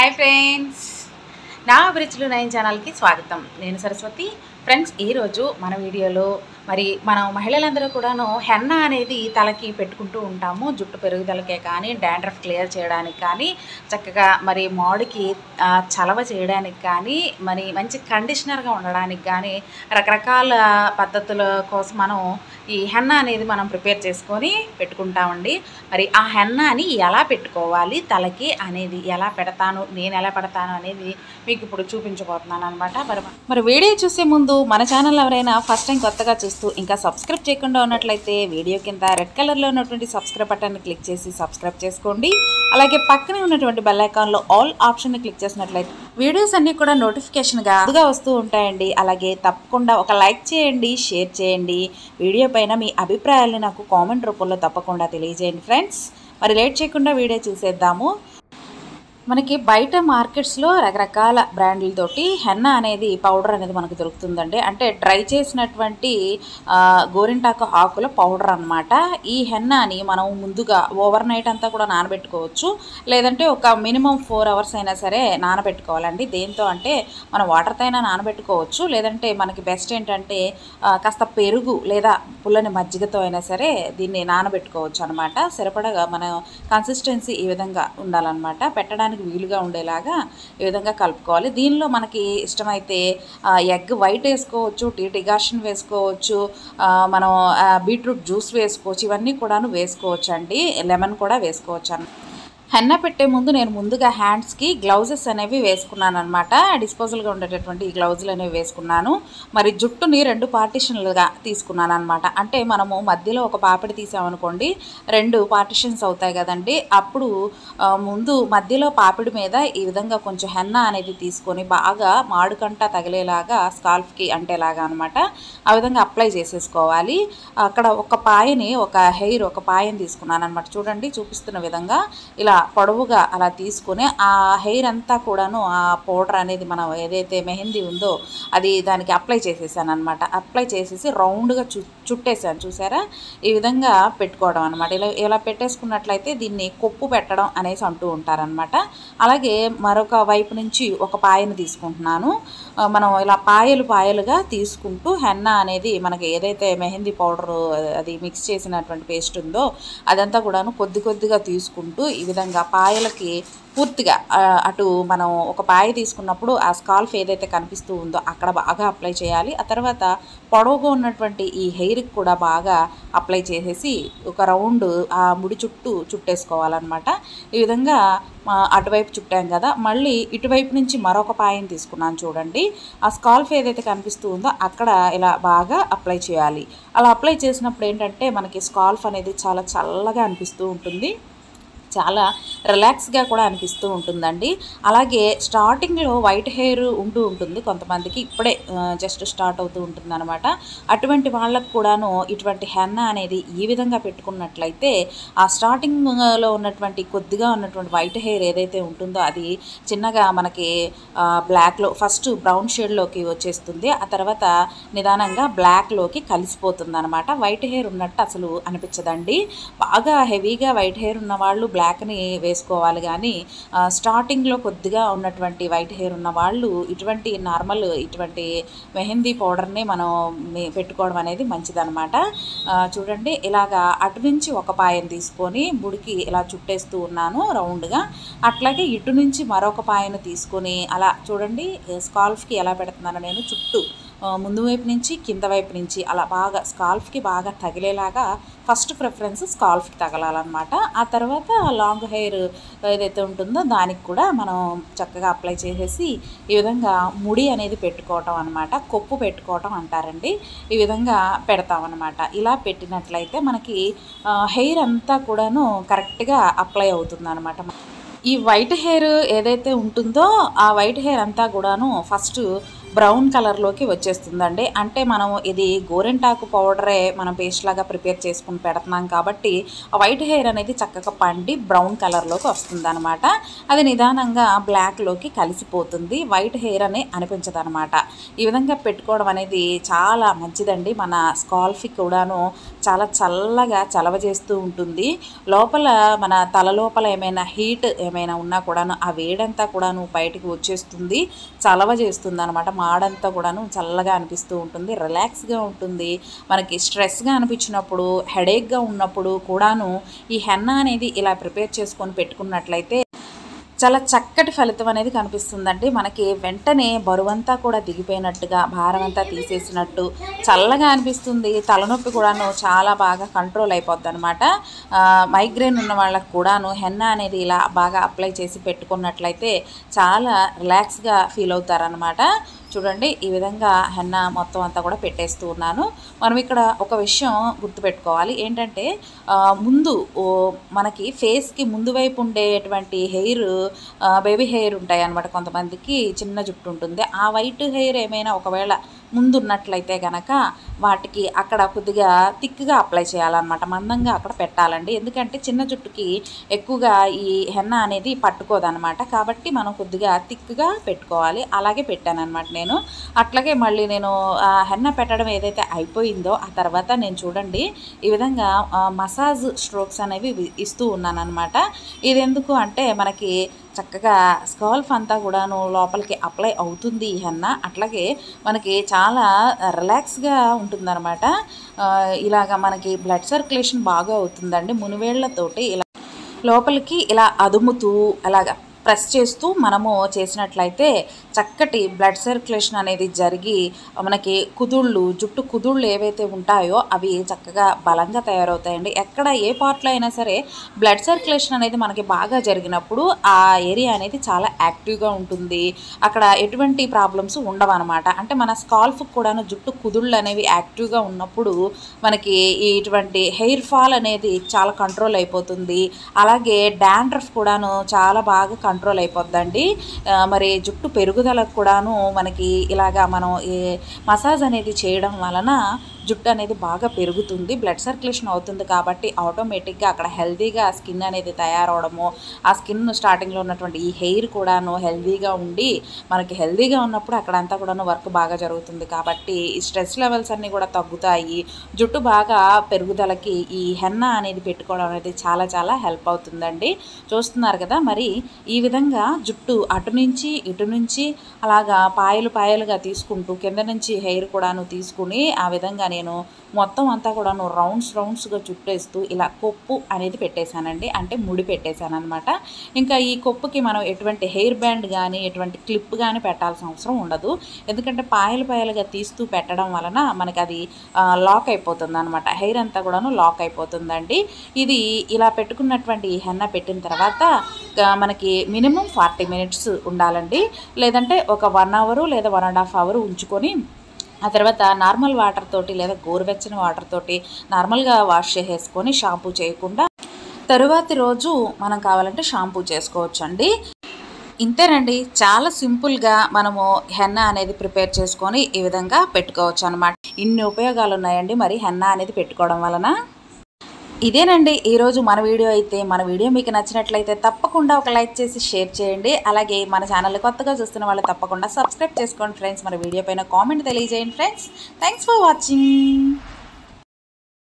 hi friends నా అభిరుచులు nine ఛానల్కి స్వాగతం నేను సరస్వతి ఫ్రెండ్స్ ఈరోజు మన వీడియోలో మరి మనం మహిళలందరూ కూడాను హెన్న అనేది తలకి పెట్టుకుంటూ ఉంటాము జుట్టు పెరుగుదలకే కానీ డాండ్రఫ్ క్లియర్ చేయడానికి కానీ చక్కగా మరి మాడికి ఆ, చలవ చేయడానికి కానీ మరి మంచి కండిషనర్గా ఉండడానికి కానీ రకరకాల పద్ధతుల కోసం మనం ఈ హెన్న అనేది మనం ప్రిపేర్ చేసుకొని పెట్టుకుంటామండి మరి ఆ హెన్నాని ఎలా పెట్టుకోవాలి తలకి అనేది ఎలా పెడతాను నేను ఎలా పెడతాను అనేది మీకు ఇప్పుడు చూపించబోతున్నాను అనమాట మరి మరి వీడియో చూసే ముందు మన ఛానల్ ఎవరైనా ఫస్ట్ టైం కొత్తగా చూస్తూ ఇంకా సబ్స్క్రైబ్ చేయకుండా ఉన్నట్లయితే వీడియో కింద రెడ్ కలర్లో ఉన్నటువంటి సబ్స్క్రైబ్ బటన్ని క్లిక్ చేసి సబ్స్క్రైబ్ చేసుకోండి అలాగే పక్కనే ఉన్నటువంటి బెల్ ఐకాన్లో ఆల్ ఆప్షన్ని క్లిక్ చేసినట్లయితే వీడియోస్ అన్నీ కూడా నోటిఫికేషన్గా ముందుగా వస్తూ ఉంటాయండి అలాగే తప్పకుండా ఒక లైక్ చేయండి షేర్ చేయండి వీడియో పైన మీ అభిప్రాయాలను నాకు కామెంట్ రూపంలో తప్పకుండా తెలియజేయండి ఫ్రెండ్స్ మరి లేట్ చేయకుండా వీడియో చూసేద్దాము మనకి బయట మార్కెట్స్లో రకరకాల బ్రాండ్లతోటి హెన్న అనేది పౌడర్ అనేది మనకు దొరుకుతుందండి అంటే డ్రై చేసినటువంటి ఆ, గోరింటాకు ఆకుల పౌడర్ అన్నమాట ఈ హెన్నాని మనం ముందుగా ఓవర్ నైట్ అంతా కూడా నానబెట్టుకోవచ్చు లేదంటే ఒక మినిమం ఫోర్ అవర్స్ అయినా సరే నానబెట్టుకోవాలండి దేంతో అంటే మనం వాటర్తో అయినా నానబెట్టుకోవచ్చు లేదంటే మనకి బెస్ట్ ఏంటంటే ఆ, కాస్త పెరుగు లేదా పుల్లని మజ్జిగతో అయినా సరే దీన్ని నానబెట్టుకోవచ్చు అనమాట సరిపడగా మన కన్సిస్టెన్సీ ఈ విధంగా ఉండాలన్నమాట పెట్టడానికి వీలుగా ఉండేలాగా ఈ విధంగా కలుపుకోవాలి దీనిలో మనకి ఇష్టమైతే ఎగ్ వైట్ వేసుకోవచ్చు టీ డిగాషన్ వేసుకోవచ్చు ఆ, మనం ఆ, బీట్రూట్ జ్యూస్ వేసుకోవచ్చు ఇవన్నీ కూడాను వేసుకోవచ్చు అండి లెమన్ కూడా వేసుకోవచ్చు అన్న హెన్న పెట్టే ముందు నేను ముందుగా హ్యాండ్స్కి గ్లౌజెస్ అనేవి వేసుకున్నాను అనమాట డిస్పోజల్గా ఉండేటటువంటి ఈ గ్లౌజులు అనేవి వేసుకున్నాను మరి జుట్టుని రెండు పార్టిషన్లుగా తీసుకున్నాను అనమాట అంటే మనము మధ్యలో ఒక పాపిడి తీసామనుకోండి రెండు పార్టిషన్స్ అవుతాయి కదండి అప్పుడు ఆ, ముందు మధ్యలో పాపిడి మీద ఈ విధంగా కొంచెం హెన్న అనేది తీసుకొని బాగా మాడుకంట తగిలేలాగా స్కాల్ఫ్కి అంటేలాగా అనమాట ఆ విధంగా అప్లై చేసేసుకోవాలి అక్కడ ఒక పాయని ఒక హెయిర్ ఒక పాయని తీసుకున్నాను అనమాట చూడండి చూపిస్తున్న విధంగా ఇలా పొడవుగా అలా తీసుకొని ఆ హెయిర్ అంతా కూడాను ఆ పౌడర్ అనేది మనం ఏదైతే మెహందీ ఉందో అది దానికి అప్లై చేసేసాను అనమాట అప్లై చేసేసి రౌండ్గా చు చుట్టేసాను చూసారా ఈ విధంగా పెట్టుకోవడం అనమాట ఇలా ఇలా పెట్టేసుకున్నట్లయితే దీన్ని కొప్పు పెట్టడం అనేసి అంటూ ఉంటారనమాట అలాగే మరొక వైపు నుంచి ఒక పాయను తీసుకుంటున్నాను ఆ, మనం ఇలా పాయలు పాయలుగా తీసుకుంటూ హెన్న అనేది మనకి ఏదైతే మెహందీ పౌడర్ అది మిక్స్ చేసినటువంటి పేస్ట్ ఉందో అదంతా కూడాను కొద్ది కొద్దిగా తీసుకుంటూ ఈ విధంగా పాయలకి పూర్తిగా ఆ, అటు మనం ఒక పాయ తీసుకున్నప్పుడు ఆ స్కాల్ఫ్ ఏదైతే కనిపిస్తూ ఉందో అక్కడ బాగా అప్లై చేయాలి ఆ తర్వాత పొడవుగా ఉన్నటువంటి ఈ హెయిర్కి కూడా బాగా అప్లై చేసేసి ఒక రౌండ్ ఆ ముడి చుట్టూ చుట్టేసుకోవాలన్నమాట ఈ విధంగా ఆ, అటువైపు చుట్టాం కదా మళ్ళీ ఇటువైపు నుంచి మరొక పాయని తీసుకున్నాను చూడండి ఆ స్కాల్ఫ్ ఏదైతే కనిపిస్తూ ఉందో అక్కడ ఇలా బాగా అప్లై చేయాలి అలా అప్లై చేసినప్పుడు ఏంటంటే మనకి స్కాల్ఫ్ అనేది చాలా చల్లగా అనిపిస్తూ ఉంటుంది చాలా రిలాక్స్గా కూడా అనిపిస్తూ ఉంటుందండి అలాగే స్టార్టింగ్లో వైట్ హెయిర్ ఉంటూ ఉంటుంది కొంతమందికి ఇప్పుడే జస్ట్ స్టార్ట్ అవుతూ ఉంటుంది అనమాట అటువంటి వాళ్ళకు కూడాను ఇటువంటి హెన్న అనేది ఈ విధంగా పెట్టుకున్నట్లయితే ఆ స్టార్టింగ్లో ఉన్నటువంటి కొద్దిగా ఉన్నటువంటి వైట్ హెయిర్ ఏదైతే ఉంటుందో అది చిన్నగా మనకి బ్లాక్లో ఫస్ట్ బ్రౌన్ షేడ్లోకి వచ్చేస్తుంది ఆ తర్వాత నిదానంగా బ్లాక్లోకి కలిసిపోతుంది అనమాట వైట్ హెయిర్ ఉన్నట్టు అసలు అనిపించదండి బాగా హెవీగా వైట్ హెయిర్ ఉన్న వాళ్ళు బ్లాక్ని వేసుకోవాలి కానీ ఆ, స్టార్టింగ్లో కొద్దిగా ఉన్నటువంటి వైట్ హెయిర్ ఉన్న వాళ్ళు ఇటువంటి నార్మల్ ఇటువంటి మెహందీ పౌడర్ని మనం మీ- పెట్టుకోవడం అనేది మంచిదన్నమాట ఆ, చూడండి ఇలాగా అటు నుంచి ఒక పాయం తీసుకొని ముడికి ఇలా చుట్టేస్తూ ఉన్నాను రౌండ్గా అట్లాగే ఇటు నుంచి మరొక పాయను తీసుకొని అలా చూడండి స్కాల్ఫ్కి ఎలా పెడుతున్నాను నేను చుట్టూ ఆ, ముందు వైపు నుంచి కింద వైపు నుంచి అలా బాగా స్కాల్ఫ్కి బాగా తగిలేలాగా ఫస్ట్ ప్రిఫరెన్స్ స్కాల్ఫ్కి తగలాలన్నమాట ఆ తర్వాత లాంగ్ హెయిర్ ఏదైతే ఉంటుందో దానికి కూడా మనం చక్కగా అప్లై చేసేసి ఈ విధంగా ముడి అనేది పెట్టుకోవటం అనమాట కొప్పు పెట్టుకోవటం అంటారండి ఈ విధంగా పెడతామన్నమాట ఇలా పెట్టినట్లయితే మనకి హెయిర్ అంతా కూడాను కరెక్ట్గా అప్లై అవుతుంది అనమాట ఈ వైట్ హెయిర్ ఏదైతే ఉంటుందో ఆ వైట్ హెయిర్ అంతా కూడాను ఫస్ట్ బ్రౌన్ కలర్లోకి వచ్చేస్తుందండి అంటే మనం ఇది గోరెంటాకు పౌడరే మనం పేస్ట్ లాగా ప్రిపేర్ చేసుకుని పెడుతున్నాం కాబట్టి ఆ వైట్ హెయిర్ అనేది చక్కగా పండి బ్రౌన్ కలర్లోకి వస్తుంది అనమాట అది నిదానంగా బ్లాక్లోకి కలిసిపోతుంది వైట్ హెయిర్ అని అనిపించదు అనమాట ఈ విధంగా పెట్టుకోవడం అనేది చాలా మంచిదండి మన స్కాల్ఫ్కి కూడాను చాలా చల్లగా చలవ చేస్తూ ఉంటుంది లోపల మన తల లోపల ఏమైనా హీట్ ఏమైనా ఉన్నా కూడాను ఆ వేడంతా కూడాను బయటికి వచ్చేస్తుంది చలవ చేస్తుంది అనమాట మాడంతా కూడాను చల్లగా అనిపిస్తూ ఉంటుంది రిలాక్స్గా ఉంటుంది మనకి స్ట్రెస్గా అనిపించినప్పుడు హెడేక్గా ఉన్నప్పుడు కూడాను ఈ హెన్న అనేది ఇలా ప్రిపేర్ చేసుకొని పెట్టుకున్నట్లయితే చాలా చక్కటి ఫలితం అనేది కనిపిస్తుందండి మనకి వెంటనే బరువంతా కూడా దిగిపోయినట్టుగా భారం అంతా తీసేసినట్టు చల్లగా అనిపిస్తుంది తలనొప్పి కూడాను చాలా బాగా కంట్రోల్ అయిపోద్ది అనమాట మైగ్రేన్ ఉన్న వాళ్ళకు కూడాను హెన్న అనేది ఇలా బాగా అప్లై చేసి పెట్టుకున్నట్లయితే చాలా రిలాక్స్గా ఫీల్ అవుతారనమాట చూడండి ఈ విధంగా హెన్న మొత్తం అంతా కూడా పెట్టేస్తూ ఉన్నాను మనం ఇక్కడ ఒక విషయం గుర్తుపెట్టుకోవాలి ఏంటంటే ఆ, ముందు ఓ, మనకి ఫేస్కి ముందు వైపు ఉండేటువంటి హెయిర్ బేబీ హెయిర్ ఉంటాయి అనమాట కొంతమందికి చిన్న జుట్టు ఉంటుంది ఆ వైట్ హెయిర్ ఏమైనా ఒకవేళ ముందు ఉన్నట్లయితే గనక వాటికి అక్కడ కొద్దిగా థిక్గా అప్లై చేయాలన్నమాట మందంగా అక్కడ పెట్టాలండి ఎందుకంటే చిన్న జుట్టుకి ఎక్కువగా ఈ హెన్న అనేది పట్టుకోదన్నమాట కాబట్టి మనం కొద్దిగా థిక్గా పెట్టుకోవాలి అలాగే పెట్టాను అనమాట నేను అట్లాగే మళ్ళీ నేను ఆ హెన్న పెట్టడం ఏదైతే అయిపోయిందో ఆ తర్వాత నేను చూడండి ఈ విధంగా ఆ, మసాజ్ స్ట్రోక్స్ అనేవి వి- ఇస్తూ ఉన్నాను అనమాట ఇది ఎందుకు అంటే మనకి చక్కగా స్కాల్ఫ్ అంతా కూడాను లోపలికి అప్లై అవుతుంది ఈ హెన్న అట్లాగే మనకి చాలా రిలాక్స్గా ఉంటుందన్నమాట ఆ, ఇలాగ మనకి బ్లడ్ సర్క్యులేషన్ బాగా అవుతుందండి మునివేళ్లతోటి ఇలా లోపలికి ఇలా అదుముతూ అలాగా ప్రెస్ చేస్తూ మనము చేసినట్లయితే చక్కటి బ్లడ్ సర్క్యులేషన్ అనేది జరిగి మనకి కుదుళ్ళు జుట్టు కుదుళ్ళు ఏవైతే ఉంటాయో అవి చక్కగా బలంగా తయారవుతాయండి ఎక్కడ ఏ పార్ట్లో అయినా సరే బ్లడ్ సర్క్యులేషన్ అనేది మనకి బాగా జరిగినప్పుడు ఆ ఏరియా అనేది చాలా యాక్టివ్గా ఉంటుంది అక్కడ ఎటువంటి ప్రాబ్లమ్స్ ఉండవు అనమాట అంటే మన స్కాల్ఫ్ కూడాను జుట్టు కుదుళ్ళు అనేవి యాక్టివ్గా ఉన్నప్పుడు మనకి ఈ ఇటువంటి హెయిర్ ఫాల్ అనేది చాలా కంట్రోల్ అయిపోతుంది అలాగే డాండ్రఫ్ కూడాను చాలా బాగా కంట్రోల్ అయిపోద్దండి ఆ, మరి జుట్టు పెరుగుదలకు కూడాను మనకి ఇలాగా మనం ఈ మసాజ్ అనేది చేయడం వలన జుట్టు అనేది బాగా పెరుగుతుంది బ్లడ్ సర్క్యులేషన్ అవుతుంది కాబట్టి ఆటోమేటిక్గా అక్కడ హెల్తీగా స్కిన్ అనేది తయారవడము ఆ స్కిన్ స్టార్టింగ్లో ఉన్నటువంటి ఈ హెయిర్ కూడాను హెల్తీగా ఉండి మనకి హెల్తీగా ఉన్నప్పుడు అక్కడంతా కూడాను వర్క్ బాగా జరుగుతుంది కాబట్టి ఈ స్ట్రెస్ లెవెల్స్ అన్నీ కూడా తగ్గుతాయి జుట్టు బాగా పెరుగుదలకి ఈ హెన్న అనేది పెట్టుకోవడం అనేది చాలా చాలా హెల్ప్ అవుతుందండి చూస్తున్నారు కదా మరి ఈ విధంగా జుట్టు అటు నుంచి ఇటు నుంచి అలాగా పాయలు పాయలుగా తీసుకుంటూ కింద నుంచి హెయిర్ కూడాను తీసుకుని ఆ విధంగా నేను మొత్తం అంతా కూడాను రౌండ్స్ రౌండ్స్గా చుట్టేస్తూ ఇలా కొప్పు అనేది పెట్టేశానండి అంటే ముడి పెట్టేశాను అనమాట ఇంకా ఈ కొప్పుకి మనం ఎటువంటి హెయిర్ బ్యాండ్ కానీ ఎటువంటి క్లిప్ కానీ పెట్టాల్సిన అవసరం ఉండదు ఎందుకంటే పాయలు పాయలుగా తీస్తూ పెట్టడం వలన మనకి అది లాక్ అయిపోతుంది అనమాట హెయిర్ అంతా కూడాను లాక్ అయిపోతుందండి ఇది ఇలా పెట్టుకున్నటువంటి ఈ హెన్న పెట్టిన తర్వాత ఆ, మనకి మినిమం ఫార్టీ మినిట్స్ ఉండాలండి లేదంటే ఒక వన్ అవరు లేదా వన్ అండ్ హాఫ్ అవర్ ఉంచుకొని ఆ తర్వాత నార్మల్ వాటర్ తోటి లేదా గోరువెచ్చని వాటర్ తోటి నార్మల్గా వాష్ చేసేసుకొని షాంపూ చేయకుండా తరువాతి రోజు మనం కావాలంటే షాంపూ చేసుకోవచ్చండి ఇంతేనండి చాలా సింపుల్గా మనము హెన్న అనేది ప్రిపేర్ చేసుకొని ఈ విధంగా పెట్టుకోవచ్చు అనమాట ఇన్ని ఉపయోగాలు ఉన్నాయండి మరి హెన్న అనేది పెట్టుకోవడం వలన ఇదేనండి ఈరోజు మన వీడియో అయితే మన వీడియో మీకు నచ్చినట్లయితే తప్పకుండా ఒక లైక్ చేసి షేర్ చేయండి అలాగే మన ఛానల్ కొత్తగా చూస్తున్న వాళ్ళు తప్పకుండా సబ్స్క్రైబ్ చేసుకోండి ఫ్రెండ్స్ మన వీడియో పైన కామెంట్ తెలియజేయండి ఫ్రెండ్స్ థ్యాంక్స్ ఫర్ వాచింగ్